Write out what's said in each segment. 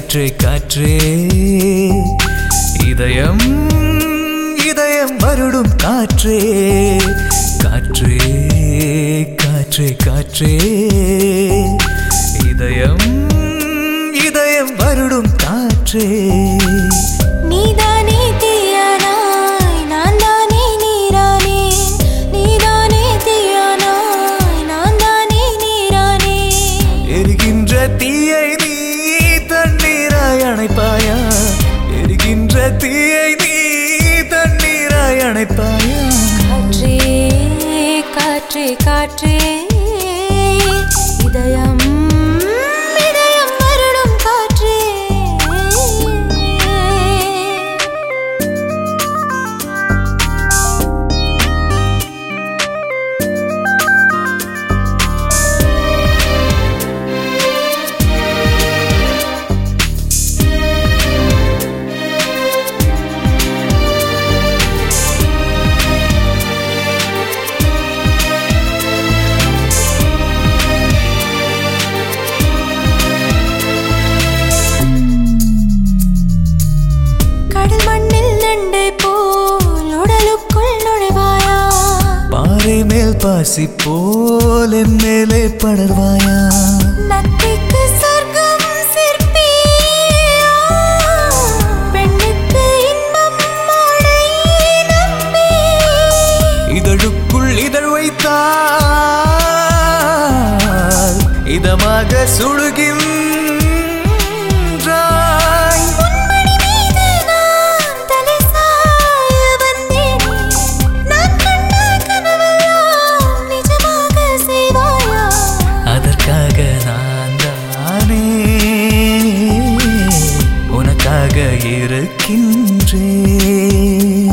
காற்றே காற்றே இதயம் இதயம் வருடும் காற்றே காற்றே காற்றே காற்றே இதயம் இதயம் வருடும் காற்றே நீதானே தீயானாய் நான் தானே நீரானேன் நீதானே தீயானாய் நான் தானே நீரானேன் எரிகின்ற தீயை நீ தண்ணீராய் அணைப்பாயா எரிகின்ற தீயை நீ தண்ணீராய் அணைப்பாயா காற்றே காற்றே காற்றே இதயம் இதயம் வருடும் காற்றே கடல் மண்ணில் நண்டை போல் உடலுக்குள் நுழைவாயா பாறை மேல் பாசி போல் என் மேலே படர்வாயா நத்தைக்கு சொர்க்கம் சிற்பியா பெண்ணுக்கு இன்பம் மாடை நம்பி இதழுக்குள் இதழ் வைத்தால் இதமாக சுடுகின்றாய் பொன்மணி மீது நான் தலை சாய வந்தேனே நான் கண்ட கனவெல்லாம் நிஜமாக செய்வாயா அதற்காக நான் தானே உனக்காக இருக்கின்றேன்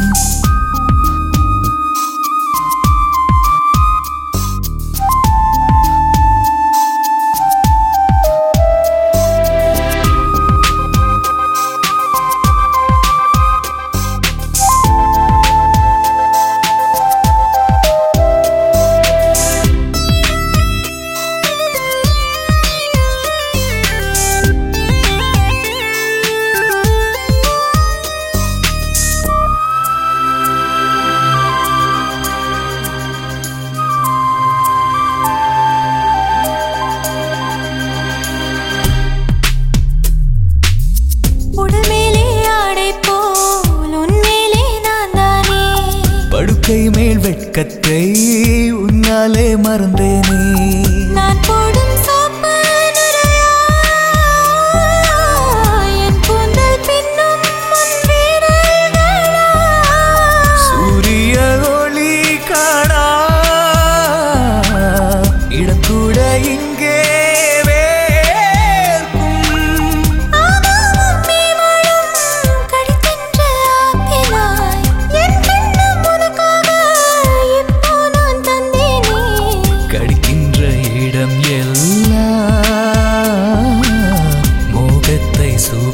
உடல் மேலே ஆடை போல் உன்மேலே நான் தானே படுக்கை மேல் வெட்கத்தை உன்னாலே மறந்தேனே நான் போடும் சோப்பு நுரையா என் கூந்தல் பின்னும் உன் வீரர்களா சூரிய ஒளி காணா இடம் கூட இங்கே வேர்க்கும் ஆமாம் மேவாழும் கடிக்கின்ற ஆப்பிளாய் என் கண்ணம் உனக்காக இப்போ நான் தந்தேனே கடிக்கின்ற இடம் எல்லாம் மோகத்தை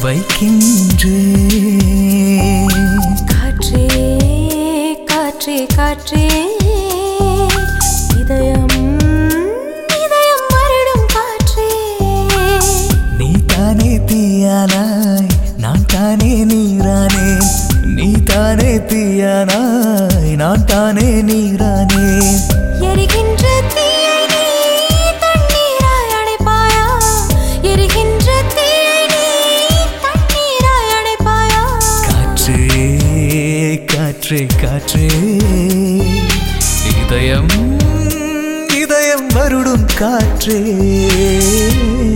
சுவைக்கின்றேன் காற்றே காற்றே காற்றே இதயம் இதயம் வருடும் காற்றே நீ தானே தீயானாய் நான் தானே நீரானேன் நீ தானே தீயானாய் நான் தானே நீரானேன் எரிகின்ற தீயை நீ தண்ணீராய் அணைப்பாயா எரிகின்ற தீயை நீ தண்ணீராய் அணைப்பாயா காற்றே காற்றே காற்றே இதயம் இதயம் வருடும் காற்றே